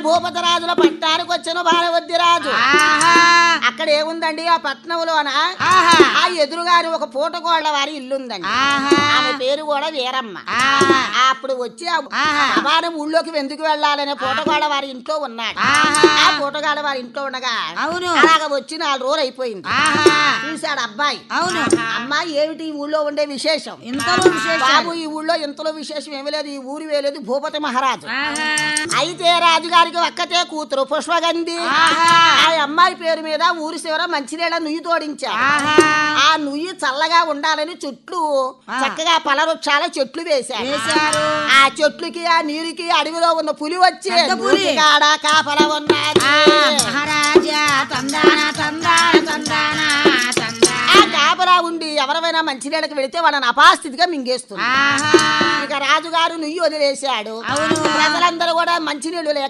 భూపతరాజుల పట్టానికి వచ్చిన భారవద్ది రాజు ఆహా అక్కడ ఏముందండి ఆ పట్నంలోన ఆహా ఆ ఎదురుగాని ఒక పూటగోళ్ల వారి ఇల్లుందండి ఆహా ఆమె పేరు కూడా వీరమ్మ ఆహా అప్పుడు వచ్చి ఆ ఆహా. అవారం ఊళ్ళోకి ఎందుకు వెళ్ళాలనే పూటగాడ వారి ఇంట్లో ఉన్నాడు ఆహా. ఆ పూటగాడ వారి ఇంట్లో ఉండగా అవును అలాగ వచ్చి నాలుగు రోజులు అయిపోయింది ఆహా చూశాడు అబ్బాయి అవును అమ్మాయి ఏమిటి ఈ ఊళ్ళో ఉండే విశేషం ఇంతలో విశేషం బాబు ఈ ఊళ్ళో ఇంతలో విశేషం ఏమీ లేదు ఈ ఊరి వేలేదు భూపతి మహారాజు ఆహా అయితే రాజుగారికి ఒక్కతే కూతురు పుష్పగంధి ఆహా. ఆ అమ్మాయి పేరు మీద ఊరి చివర మంచినీళ్ళ నుయ్యి తోడించారు ఆహా ఆ నుయ్యి చల్లగా ఉండాలని చుట్టూ ఆ. చక్కగా పలవృక్షాల చెట్లు వేశారు వేశారు. ఆ చెట్లుకి ఆ నీరుకి అడవిలో ఉన్న పులి వచ్చి పెద్ద పులి. కాడ కాపల ఉన్నది ఆ మహారాజా తందాన తందాన తందాన తందాన ఆ కాపలా ఉండి ఎవరైనా మంచినీళ్ళకి వెళితే వాళ్ళని అపాస్థితిగా మింగేస్తుంది ఆహా ఇక రాజుగారు నుయ్యి వదిలేశాడు అవును. ప్రజలందరూ కూడా మంచినీళ్ళు లేక